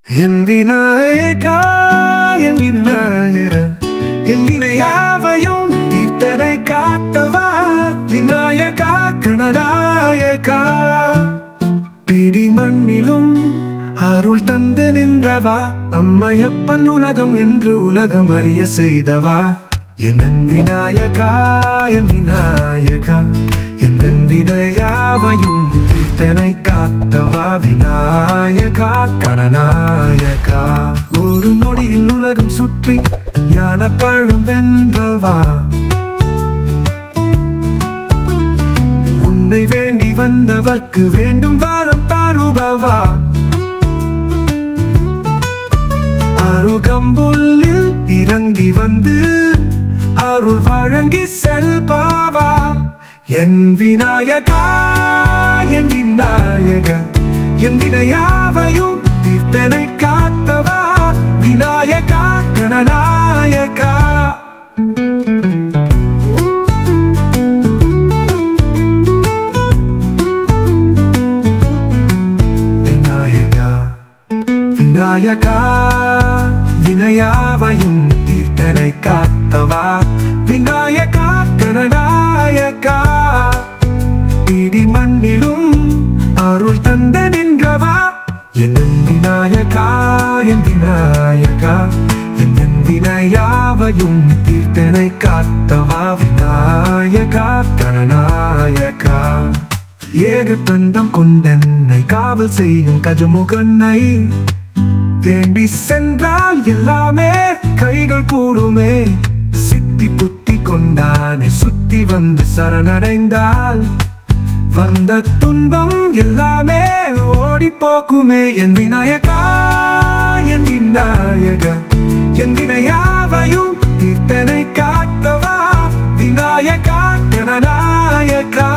என் விநாயகா என் விநாயகா என் வினையாவையும் தீர்த்தனை காத்தவா விநாயகா கணநாயகா பிடி மண்ணிலும் அருள் தந்து நின்றவா அம்மையப்பன் உலகம் என்று உலகம் அறிய செய்தவா என் விநாயகா என் விநாயகா என் விதையாவையும் தீர்த்தனை காத்தவா விநாயகா கணநாயகா ஒரு நொடியில் உலகம் சுற்றி ஞான பழம் வென்றவா உன்னை வேண்டி வந்தவர்க்கு வேண்டும் வாரம் தாருபவா அருகம்புல்லில் இறங்கி வந்து அருள் வழங்கி செல்பவா என் விநாயகா என் விநாயகா என் வினையாவையும் தீர்த்தனை காத்தவா விநாயகா கணநாயகா விநாயகா விநாயகா வினயாவையும் தீர்த்தனை காத்தவா விநாயகா கணநாயகா இடி மண்ணிலும் அருள் தந்த நின்றவா என் விநாயகா என் விநாயகா என் வினையாவையும் தீர்த்தனை காத்தவா விநாயகா கணநாயகா ஏக தந்தம் கொண்டென்னை காவல் செய்யும் கஜமுகன்னை தேம்பி சென்றால் எல்லாமே கைகள் கூடுமே சித்தி புத்தி கொண்டானே சுத்தி வந்து சரணடைந்தால் வந்த துன்பம் எல்லாமே ஓடி போக்குமே என் விநாயகா என் விநாயகா என் வினையாவையும் தீர்த்தனை காத்தவா விநாயகா கணநாயகா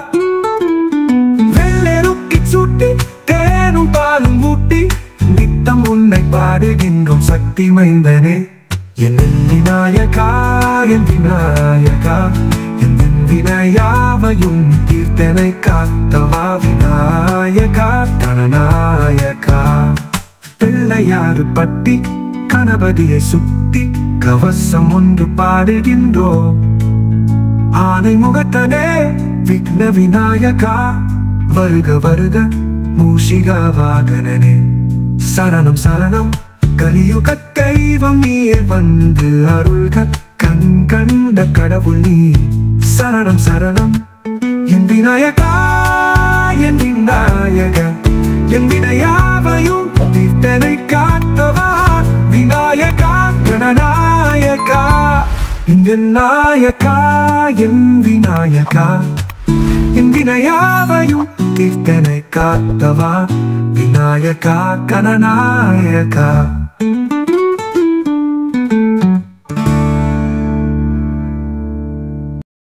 வெள்ளெருக்கி சுட்டி தேனும் பாலும் ஊட்டி நித்தம் உன்னை பாடுகின்றோம் சக்தி மைந்தனே என் விநாயகா என் விநாயகா என் வினையாவையும் தீர்த்தனை காத்தவா விநாயகா கணநாயகா பிள்ளையாறு பட்டி கணபதியை சுத்தி கவசம் ஒன்று பாடுகின்றோம் ஆனை முகத்தனே விக்ன விநாயகா வருக வருக மூஷிகா வாகனனே சரணம் சரணம் கலியுக தெய்வம் நீர் வந்து அருள்க கண் கண்ட கடவுள் நீ சரணம் சரணம் என் விநாயகா என் விநாயகா என் வினையாவையும் தீர்த்தனை காத்தவா விநாயகா கணநாயகா என் நாயகா என் விநாயகா என் வினையாவையும் தீர்த்தனை காத்தவா விநாயகா கணநாயகா